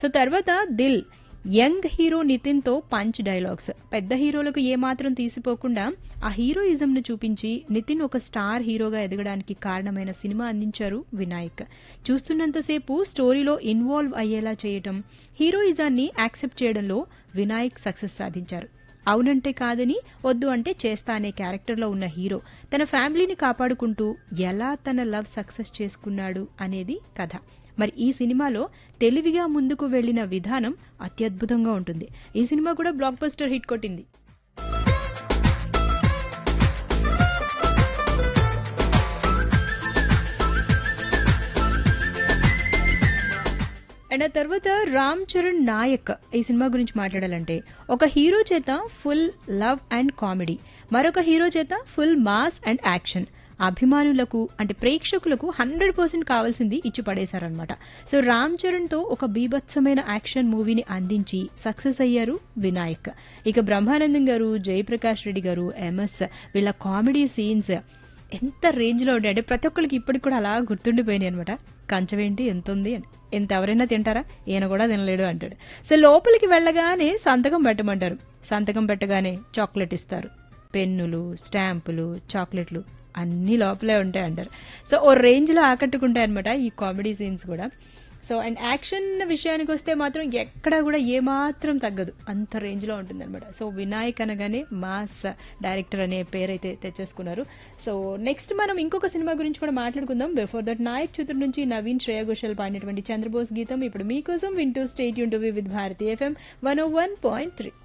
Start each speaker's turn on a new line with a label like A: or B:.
A: so తర్వాత Dil young hero నితిన్తో punch dialogues పెద్ద హీరోలకు ఏమాత్రం తీసిపోకుండా ఆ హీరోయిజంను చూపించి నితిన్ ఒక స్టార్ హీరోగా ఎదగడానికి కారణమైన సినిమా అందించారు వినాయక్ చూస్తున్నంతసేపు స్టోరీలో ఇన్వాల్వ్ అయ్యేలా చేయటం హీరోయిజాన్ని యాక్సెప్ట్ చేయడంలో వినాయక్ సక్సెస్ సాధించారు అవునంటే కాదని వద్దు అంటే చేస్తా అనే క్యారెక్టర్లో ఉన్న హీరో తన ఫ్యామిలీని కాపాడుకుంటూ ఎలా తన లవ్ సక్సెస్ చేసుకున్నాడు అనేది కథ మరి ఈ సినిమాలో తెలివిగా ముందుకు వెళ్లిన విధానం అత్యద్భుతంగా ఉంటుంది ఈ సినిమా కూడా బ్లాక్ బస్టర్ హిట్ కొట్టింది అండ్ ఆ తర్వాత రామ్ చరణ్ నాయక్ ఈ సినిమా గురించి మాట్లాడాలంటే ఒక హీరో చేత ఫుల్ లవ్ అండ్ కామెడీ మరొక హీరో చేత ఫుల్ మాస్ అండ్ యాక్షన్ అభిమానులకు అంటే ప్రేక్షకులకు హండ్రెడ్ పర్సెంట్ కావాల్సింది ఇచ్చి పడేశారనమాట సో రామ్ చరణ్తో ఒక బీభత్సమైన యాక్షన్ మూవీని అందించి సక్సెస్ అయ్యారు వినాయక్ ఇక బ్రహ్మానందం గారు జయప్రకాష్ రెడ్డి గారు ఎంఎస్ వీళ్ళ కామెడీ సీన్స్ ఎంత రేంజ్లో ఉంటాయి అంటే ప్రతి ఒక్కరికి ఇప్పటికి కూడా అలా గుర్తుండిపోయినాయి అనమాట కంచవేంటి ఎంత ఉంది అని ఎంత ఎవరైనా తింటారా ఈయన కూడా తినలేడు అంటాడు సో లోపలికి వెళ్ళగానే సంతకం పెట్టమంటారు సంతకం పెట్టగానే చాక్లెట్ ఇస్తారు పెన్నులు స్టాంపులు చాక్లెట్లు అన్ని లోపలే ఉంటాయి అంటారు సో ఓ రేంజ్లో ఆకట్టుకుంటాయి అనమాట ఈ కామెడీ సీన్స్ కూడా సో అండ్ యాక్షన్ విషయానికి వస్తే మాత్రం ఎక్కడ కూడా ఏమాత్రం తగ్గదు అంత రేంజ్లో ఉంటుంది అనమాట సో వినాయక్ అనగానే మాస్ డైరెక్టర్ అనే పేరైతే తెచ్చేసుకున్నారు సో నెక్స్ట్ మనం ఇంకొక సినిమా గురించి కూడా మాట్లాడుకుందాం బిఫోర్ దట్ నాయక్ చిత్రం నుంచి నవీన్ శ్రేయ ఘోషల్ పాడినటువంటి చంద్రబోస్ గీతం ఇప్పుడు మీకోసం వింటూ స్టేట్ యూన్ to with Bharati FM one O one point three